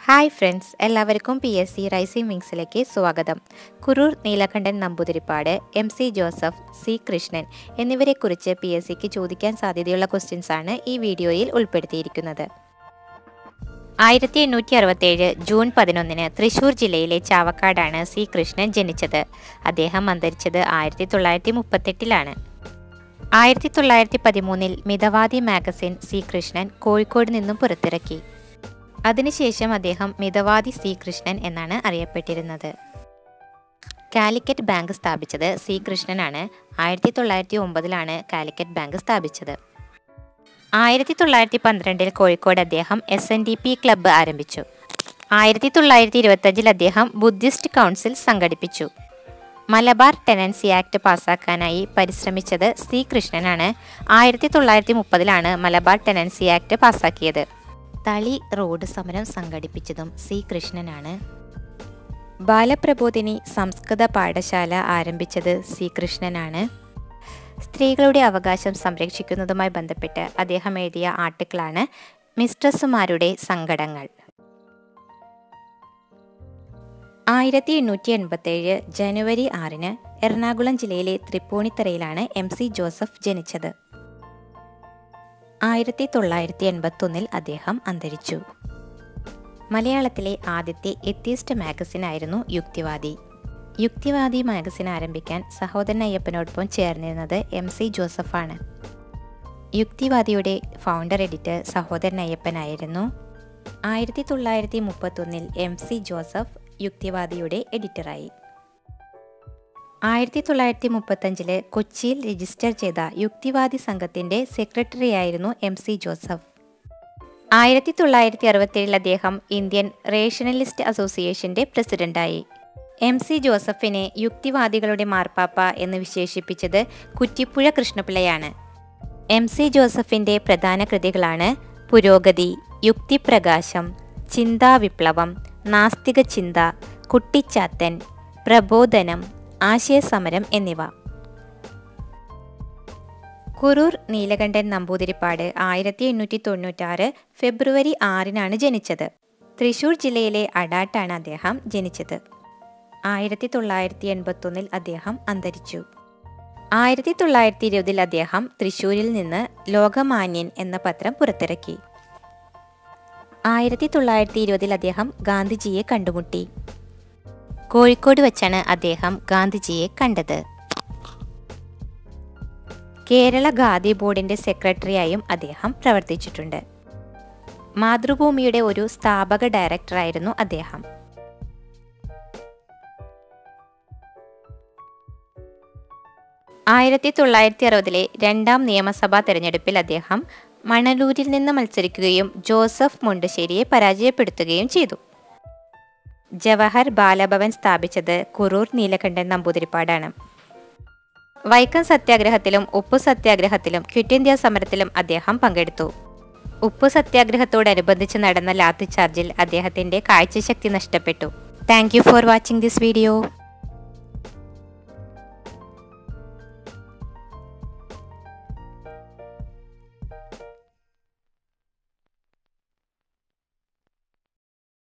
hi friends എല്ലാവർക്കും P S C rising വിങ്സിലേക്ക് സ്വാഗതം Kurur Neelakantan Namboothiripad M C Joseph C Krishnan എന്നിവരെക്കുറിച്ച് പി എസ് സിക്ക് ചോദിക്കാൻ സാധ്യതയുള്ള ക്വസ്റ്റ്യൻസ് ആണ് ഈ വീഡിയോയിൽ ഉൾപ്പെടുത്തിയിരിക്കുന്നത് ആയിരത്തി എണ്ണൂറ്റി അറുപത്തേഴ് ജൂൺ പതിനൊന്നിന് തൃശൂർ ജില്ലയിലെ ചാവക്കാടാണ് സി കൃഷ്ണൻ ജനിച്ചത് അദ്ദേഹം അന്തരിച്ചത് ആയിരത്തി തൊള്ളായിരത്തി മുപ്പത്തെട്ടിലാണ് ആയിരത്തി തൊള്ളായിരത്തി പതിമൂന്നിൽ മിതവാദി മാഗസിൻ സി കൃഷ്ണൻ കോഴിക്കോട് നിന്നും പുറത്തിറക്കി അതിനുശേഷം അദ്ദേഹം മിതവാദി സി കൃഷ്ണൻ എന്നാണ് അറിയപ്പെട്ടിരുന്നത് കാലിക്കറ്റ് ബാങ്ക് സ്ഥാപിച്ചത് സി കൃഷ്ണനാണ് ആയിരത്തി തൊള്ളായിരത്തി ഒമ്പതിലാണ് കാലിക്കറ്റ് ബാങ്ക് സ്ഥാപിച്ചത് ആയിരത്തി തൊള്ളായിരത്തി പന്ത്രണ്ടിൽ കോഴിക്കോട് അദ്ദേഹം S N D P club ആരംഭിച്ചു ആയിരത്തി തൊള്ളായിരത്തി ഇരുപത്തഞ്ചിൽ അദ്ദേഹം ബുദ്ധിസ്റ്റ് കൗൺസിൽ സംഘടിപ്പിച്ചു മലബാർ ടെനൻസി ആക്ട് പാസാക്കാനായി പരിശ്രമിച്ചത് സി കൃഷ്ണനാണ് ആയിരത്തി തൊള്ളായിരത്തി മുപ്പതിലാണ് മലബാർ ടെനൻസി ആക്ട് പാസാക്കിയത് തളി റോഡ് സമരം സംഘടിപ്പിച്ചതും സി കൃഷ്ണനാണ് ബാലപ്രബോധിനി സംസ്കൃത പാഠശാല ആരംഭിച്ചത് സി കൃഷ്ണനാണ് സ്ത്രീകളുടെ അവകാശം സംരക്ഷിക്കുന്നതുമായി ബന്ധപ്പെട്ട് അദ്ദേഹം എഴുതിയ ആർട്ടിക്കിളാണ് മിസ്ട്രസ്സുമാരുടെ സങ്കടങ്ങൾ ആയിരത്തി എണ്ണൂറ്റി എൺപത്തേഴ് ജനുവരി ആറിന് എറണാകുളം ജില്ലയിലെ തൃപ്പൂണിത്തറയിലാണ് എം സി ജോസഫ് ജനിച്ചത് ആയിരത്തി തൊള്ളായിരത്തി എൺപത്തൊന്നിൽ അദ്ദേഹം അന്തരിച്ചു മലയാളത്തിലെ ആദ്യത്തെ എത്തിസ്റ്റ് മാഗസിനായിരുന്നു യുക്തിവാദി യുക്തിവാദി മാഗസിൻ ആരംഭിക്കാൻ സഹോദരൻ അയ്യപ്പനോടൊപ്പം ചേർന്നിരുന്നത് എം സി ജോസഫാണ് യുക്തിവാദിയുടെ ഫൗണ്ടർ എഡിറ്റർ സഹോദരൻ അയ്യപ്പനായിരുന്നു ആയിരത്തി തൊള്ളായിരത്തി മുപ്പത്തൊന്നിൽ എം സി ജോസഫ് യുക്തിവാദിയുടെ എഡിറ്ററായി ആയിരത്തി തൊള്ളായിരത്തി മുപ്പത്തഞ്ചില് കൊച്ചിയിൽ രജിസ്റ്റർ ചെയ്ത യുക്തിവാദി സംഘത്തിന്റെ സെക്രട്ടറിയായിരുന്നു എം സി ജോസഫ് ആയിരത്തി തൊള്ളായിരത്തി അറുപത്തേഴിൽ അദ്ദേഹം ഇന്ത്യൻ റേഷണലിസ്റ്റ് അസോസിയേഷന്റെ പ്രസിഡന്റായി എം സി ജോസഫിനെ യുക്തിവാദികളുടെ മാർപ്പാപ്പ എന്ന് വിശേഷിപ്പിച്ചത് കുറ്റിപ്പുഴ കൃഷ്ണപിള്ളയാണ് എം സി ജോസഫിന്റെ പ്രധാന കൃതികളാണ് പുരോഗതി യുക്തിപ്രകാശം ചിന്താവിപ്ലവം നാസ്തിക ചിന്ത കുട്ടിച്ചാത്തൻ പ്രബോധനം ആശയസമരം എന്നിവ കുറൂർ നീലകണ്ഠൻ നമ്പൂതിരിപ്പാട് ആയിരത്തി എണ്ണൂറ്റി തൊണ്ണൂറ്റാറ് ഫെബ്രുവരി ആറിനാണ് ജനിച്ചത് തൃശൂർ ജില്ലയിലെ അടാട്ടാണ് അദ്ദേഹം ജനിച്ചത് ആയിരത്തി തൊള്ളായിരത്തി എൺപത്തൊന്നിൽ അദ്ദേഹം അന്തരിച്ചു ആയിരത്തി തൊള്ളായിരത്തി ഇരുപതിൽ അദ്ദേഹം തൃശൂരിൽ നിന്ന് ലോകമാന്യൻ എന്ന പത്രം പുറത്തിറക്കി ആയിരത്തി തൊള്ളായിരത്തി ഇരുപതിൽ അദ്ദേഹം ഗാന്ധിജിയെ കണ്ടുമുട്ടി കോഴിക്കോട് വച്ചാണ് അദ്ദേഹം ഗാന്ധിജിയെ കണ്ടത് കേരള ഖാദി ബോർഡിന്റെ സെക്രട്ടറിയായും അദ്ദേഹം പ്രവർത്തിച്ചിട്ടുണ്ട് മാതൃഭൂമിയുടെ ഒരു സ്ഥാപക ഡയറക്ടറായിരുന്നു അദ്ദേഹം ആയിരത്തി തൊള്ളായിരത്തി അറുപതിലെ രണ്ടാം നിയമസഭാ തെരഞ്ഞെടുപ്പിൽ അദ്ദേഹം മണലൂരിൽ നിന്ന് മത്സരിക്കുകയും ജോസഫ് മുണ്ടശ്ശേരിയെ പരാജയപ്പെടുത്തുകയും ചെയ്തു ജവഹർ ബാലഭവൻ സ്ഥാപിച്ചത് കുറൂർ നീലകണ്ഠൻ നമ്പൂതിരിപ്പാടാണ് വൈക്കം സത്യാഗ്രഹത്തിലും ഉപ്പു സത്യാഗ്രഹത്തിലും ക്വിറ്റ് ഇന്ത്യ സമരത്തിലും അദ്ദേഹം പങ്കെടുത്തു ഉപ്പു സത്യാഗ്രഹത്തോടനുബന്ധിച്ച് നടന്ന ലാത്തി ചാർജിൽ അദ്ദേഹത്തിന്റെ കാഴ്ചശക്തി നഷ്ടപ്പെട്ടു thank you for watching this video